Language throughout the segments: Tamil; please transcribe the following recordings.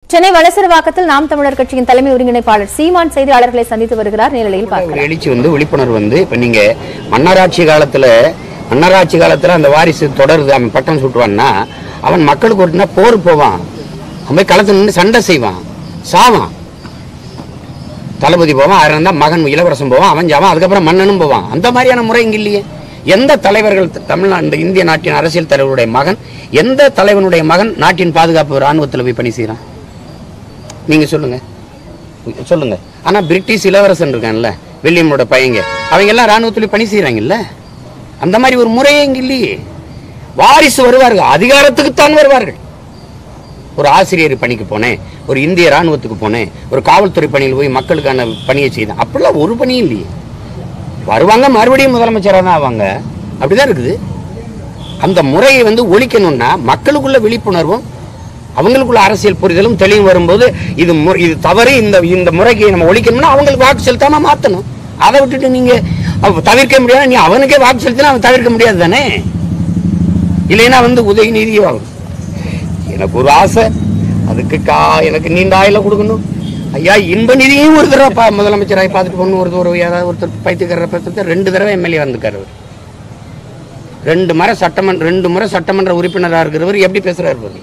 சென்னை வலசரவாக்கத்தில் நாம் தமிழர் கட்சியின் தலைமை ஒருங்கிணைப்பாளர் சீமான் செய்தியாளர்களை சந்தித்து வருகிறார் நேரலையில் ஒரு பார்க்கலாம் எழுச்சி வந்து விழிப்புணர்வு வந்து இப்ப நீங்க மன்னராட்சி காலத்துல மன்னராட்சி காலத்துல அந்த வாரிசு தொடருது அவன் பட்டம் சுட்டுவான்னா அவன் மக்களுக்கு ஒருனா போர் போவான் அவன் போய் களத்துல நின்று சண்டை செய்வான் சாவான் தளபதி போவான் ஆயிரம் இருந்தா மகன் இளவரசன் போவான் அவன் ஜாவான் அதுக்கப்புறம் மன்னனும் போவான் அந்த மாதிரியான முறை இங்க இல்லையே எந்த தலைவர்கள் த- தமிழ்நாடு இந்த இந்திய நாட்டின் அரசியல் தலைவருடைய மகன் எந்த தலைவனுடைய மகன் நாட்டின் பாதுகாப்பு ராணுவத்தில் போய் பணி செய்யறான் நீங்க சொல்லுங்க சொல்லுங்க ஆனா பிரிட்டிஷ் இளவரசன் இருக்கான்ல வில்லியமோட பையங்க அவங்க எல்லாம் ராணுவத்துல பணி செய்யறாங்கல்ல அந்த மாதிரி ஒரு முறையே இங்க இல்லையே வாரிசு வருவார்கள் அதிகாரத்துக்குத்தான் வருவார்கள் ஒரு ஆசிரியர் பணிக்கு போனேன் ஒரு இந்திய ராணுவத்துக்கு போனேன் ஒரு காவல்துறை பணியில் போய் மக்களுக்கான பணியை செய்தேன் அப்படிலாம் ஒரு பணியும் இல்லையே வருவாங்க மறுபடியும் முதலமைச்சராக தான் ஆவாங்க அப்படிதான் இருக்குது அந்த முறையை வந்து ஒழிக்கணும்னா மக்களுக்குள்ள விழிப்புணர்வும் அவங்களுக்குள்ள அரசியல் புரிதலும் தெளிவும் வரும்போது இது மு- இது தவறு இந்த இந்த முறைக்கு நம்ம ஒழிக்கணும்னா அவங்களுக்கு வாக்கு செலுத்தாம மாத்தணும் அதை விட்டுட்டு நீங்க அவ தவிர்க்க முடியாது நீ அவனுக்கே வாக்கு செலுத்தினா அவன் தவிர்க்க முடியாது தானே இல்லைன்னா வந்து உதயநிதி ஆகும் எனக்கு ஒரு ஆசை அதுக்கு கா எனக்கு நீண்ட ஆயில கொடுக்கணும் ஐயா இன்ப நிதியும் ஒரு தடவை பா முதலமைச்சராகி பார்த்துட்டு போகணும் ஒரு ஒரு ஏதாவது ஒருத்தர் பைத்தியக்காரரை பார்த்துட்டு ரெண்டு தடவை எம்எல்ஏ வந்திருக்காரு அவர் ரெண்டு முறை சட்டமன்ற ரெண்டு முறை சட்டமன்ற உறுப்பினராக இருக்கிறவர் எப்படி பேசுறாரு பாருங்க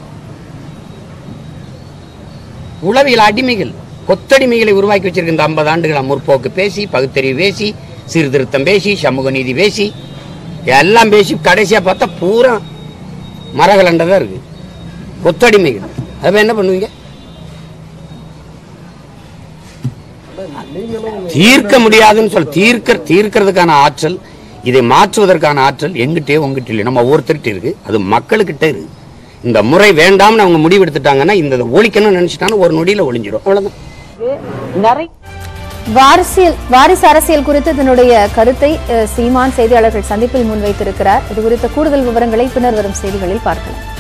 உளவியல் அடிமைகள் கொத்தடிமைகளை உருவாக்கி வச்சிருக்க இந்த ஐம்பது ஆண்டுகளா முற்போக்கு பேசி பகுத்தறிவு பேசி சீர்திருத்தம் பேசி சமூக நீதி பேசி எல்லாம் பேசி கடைசியா பார்த்தா பூரா மரகலண்டதான் இருக்கு கொத்தடிமைகள் அப்ப என்ன பண்ணுவீங்க தீர்க்க முடியாதுன்னு சொல்ல தீர்க்க தீர்க்கிறதுக்கான ஆற்றல் இதை மாற்றுவதற்கான ஆற்றல் எங்கிட்டே உங்ககிட்ட இல்லை நம்ம ஒவ்வொருத்தர்கிட்ட இருக்கு அது மக்களுக்கிட்ட இருக்கு இந்த முறை வேண்டாம்னு அவங்க முடிவு எடுத்துட்டாங்கன்னா இந்த இதை ஒழிக்கணும்னு நினைச்சிட்டாங்கன்னா ஒரு நொடியில ஒளிஞ்சிடும் அவ்வளவுதான் நிறைய வாரிசியல் வாரிசு அரசியல் குறித்து தன்னுடைய கருத்தை அஹ், சீமான் செய்தியாளர்கள் சந்திப்பில் முன்வைத்திருக்கிறார் இது குறித்த கூடுதல் விவரங்களை பின்னர் வரும் செய்திகளில் பார்க்கலாம்